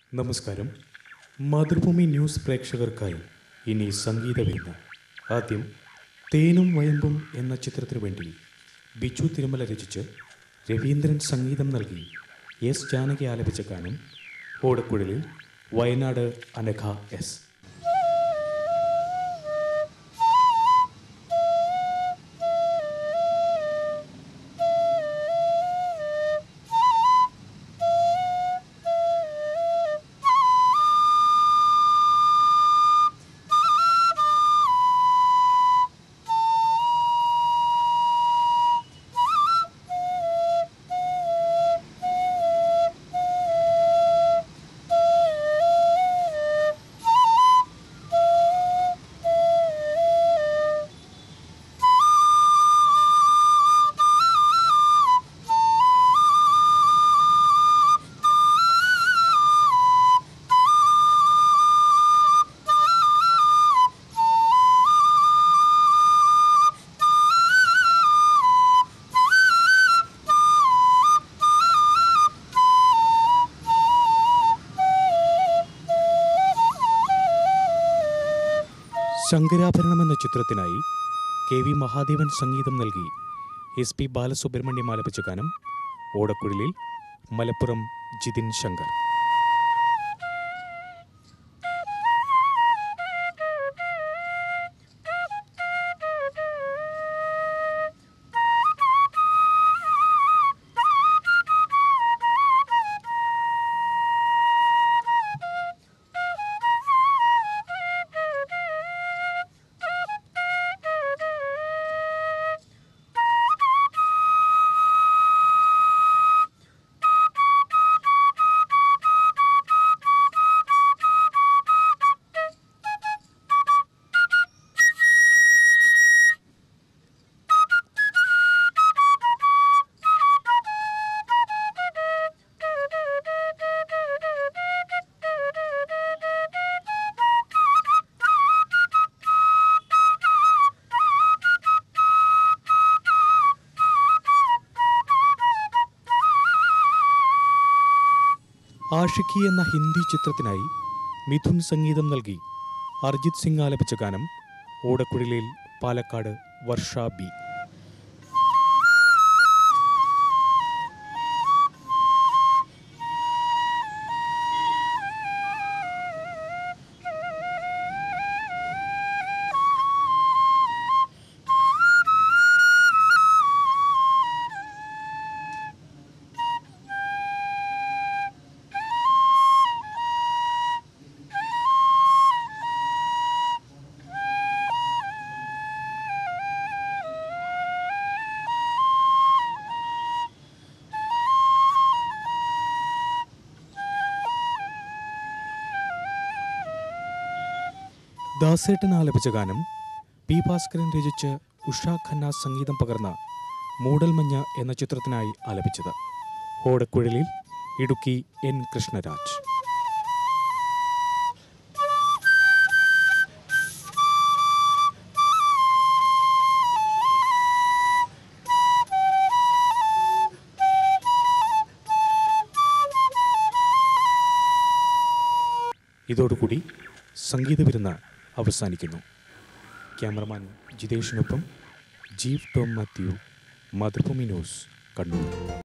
നമസ്കാരം മാതൃഭൂമി ന്യൂസ് പ്രേക്ഷകർക്കായി ഇനി സംഗീത വിരുന്ന് ആദ്യം തേനും വയമ്പും എന്ന ചിത്രത്തിനു വേണ്ടി ബിജു തിരുമല രചിച്ച് രവീന്ദ്രൻ സംഗീതം നൽകി എസ് ജാനകി ആലപിച്ച ഗാനം ഓടക്കുഴലിൽ വയനാട് അനഘ എസ് ശങ്കരാഭരണം എന്ന ചിത്രത്തിനായി കെ വി മഹാദേവൻ സംഗീതം നൽകി എസ് പി ബാലസുബ്രഹ്മണ്യം ആലപിച്ച ഗാനം ഓടക്കുഴലിൽ മലപ്പുറം ജിതിൻ ശങ്കർ ആഷിഖി എന്ന ഹിന്ദി ചിത്രത്തിനായി മിഥുൻ സംഗീതം നൽകി അർജിത് സിംഗ് ആലപിച്ച ഗാനം ഓടക്കുഴലിൽ പാലക്കാട് വർഷ ബി ദാസേട്ടൻ ആലപിച്ച ഗാനം പി ഭാസ്കരൻ രചിച്ച് ഉഷ ഖന്ന സംഗീതം പകർന്ന മൂടൽമഞ്ഞ എന്ന ചിത്രത്തിനായി ആലപിച്ചത് ഓടക്കുഴലിൽ ഇടുക്കി എൻ കൃഷ്ണരാജ് ഇതോടുകൂടി സംഗീത വിരുന്ന് അവസാനിക്കുന്നു ക്യാമറമാൻ ജിതേഷിനൊപ്പം Jeev Tom Mathew Mathrubhumi news Kannur